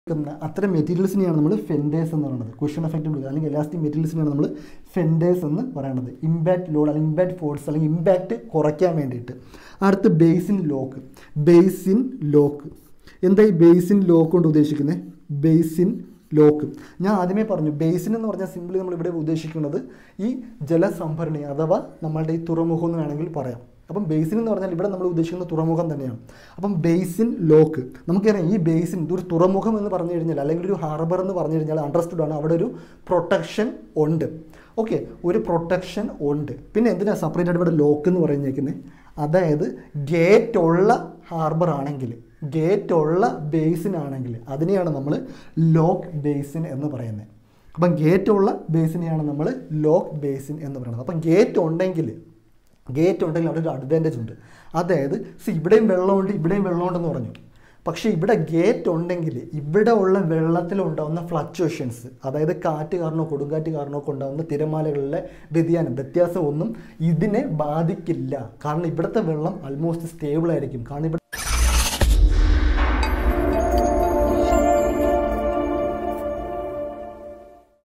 ക്കുന്ന അത്തരം മെറ്റീരിയൽസിനെയാണ് നമ്മൾ ഫെൻഡേഴ്സ് എന്ന് പറയുന്നത് കുഷൻ എഫക്റ്റ് കൊടുക്കുക അല്ലെങ്കിൽ എലാസ്റ്റിക് മെറ്റീരിയൽസിനെയാണ് നമ്മൾ ഫെൻഡേഴ്സ് എന്ന് പറയുന്നത് ഇമ്പാക്ട് ലോഡ് അല്ലെങ്കിൽ ഇമ്പാക്ട് ഫോഴ്സ് അല്ലെങ്കിൽ ഇമ്പാക്റ്റ് കുറയ്ക്കാൻ വേണ്ടിയിട്ട് അടുത്ത് ബേസിൻ ലോക്ക് ബേസിൻ ലോക്ക് എന്താ ഈ ബേസിൻ ലോക്ക് കൊണ്ട് ഉദ്ദേശിക്കുന്നത് ബേസിൻ ലോക്ക് ഞാൻ ആദ്യമേ പറഞ്ഞു ബേസിൻ എന്ന് പറഞ്ഞാൽ സിമ്പിളി നമ്മൾ ഇവിടെ ഉദ്ദേശിക്കുന്നത് ഈ ജലസംഭരണി അഥവാ നമ്മളുടെ ഈ തുറമുഖം എന്ന് വേണമെങ്കിൽ പറയാം അപ്പം ബേസിൻ എന്ന് പറഞ്ഞാൽ ഇവിടെ നമ്മൾ ഉദ്ദേശിക്കുന്ന തുറമുഖം തന്നെയാണ് അപ്പം ബേസിൻ ലോക്ക് നമുക്കറിയാം ഈ ബേസിൻ ഇതൊരു തുറമുഖം എന്ന് പറഞ്ഞു കഴിഞ്ഞാൽ അല്ലെങ്കിൽ ഒരു ഹാർബർ എന്ന് പറഞ്ഞു കഴിഞ്ഞാൽ അണ്ടർസ്റ്റുഡ് ആണ് അവിടെ ഒരു പ്രൊട്ടക്ഷൻ ഉണ്ട് ഓക്കെ ഒരു പ്രൊട്ടക്ഷൻ ഉണ്ട് പിന്നെ എന്തിനാ സെപ്പറേറ്റ് ആയിട്ട് ഇവിടെ ലോക്ക് എന്ന് പറഞ്ഞേക്കുന്നത് അതായത് ഗേറ്റ് ഉള്ള ഹാർബർ ആണെങ്കിൽ ഗേറ്റ് ഉള്ള ബേസിൻ ആണെങ്കിൽ അതിനെയാണ് നമ്മൾ ലോക്ക് ബേസിൻ എന്ന് പറയുന്നത് അപ്പം ഗേറ്റ് ഉള്ള ബേസിനെയാണ് നമ്മൾ ലോക്ക് ബേസിൻ എന്ന് പറയുന്നത് അപ്പം ഗേറ്റ് ഉണ്ടെങ്കിൽ ഗേറ്റ് ഉണ്ടെങ്കിൽ അവിടെ ഒരു അഡ്വാൻറ്റേജ് ഉണ്ട് അതായത് സി ഇവിടെയും വെള്ളമുണ്ട് ഇവിടെയും വെള്ളമുണ്ടെന്ന് പറഞ്ഞു പക്ഷേ ഇവിടെ ഗേറ്റ് ഉണ്ടെങ്കിൽ ഇവിടെ ഉള്ള വെള്ളത്തിലുണ്ടാകുന്ന ഫ്ലക്ച്വേഷൻസ് അതായത് കാറ്റ് കാരണമോ കൊടുങ്കാറ്റ് കാരണമോ ഒക്കെ ഉണ്ടാകുന്ന തിരമാലകളിലെ വ്യതിയാനം വ്യത്യാസം ഒന്നും ഇതിനെ ബാധിക്കില്ല കാരണം ഇവിടുത്തെ വെള്ളം ആൾമോസ്റ്റ് സ്റ്റേബിൾ ആയിരിക്കും കാരണം ഇവിടെ